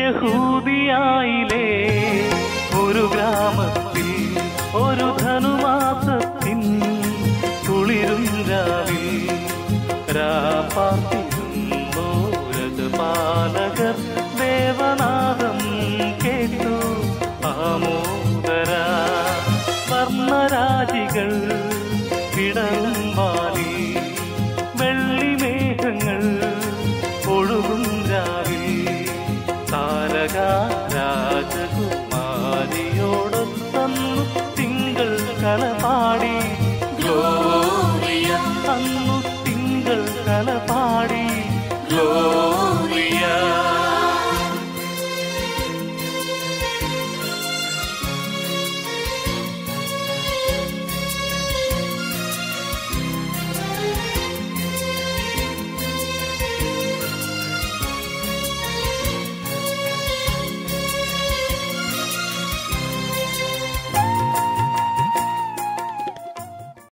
യഹൂദിയായിലെ ഒരു ഗ്രാമത്തിൽ ഒരു ധനുമാസത്തിൻ കുളിരും രാവിൽ രാപ്പാർത്തിരുന്നോരജപാലകർ ദേവനാദം കേട്ടു ആമോദര വർണ്ണരാജികൾ കിടന്നും വാലി വെള്ളിമേഘങ്ങൾ ഒഴുകും രാവിൽ താരക രാജകുമാരിയോടൊത്തന്നു തിങ്കൾ കലപാടി ഗ്ലോറിയ അന്നു തിങ്കൾ കലപാടി ഗ്ലോറിയ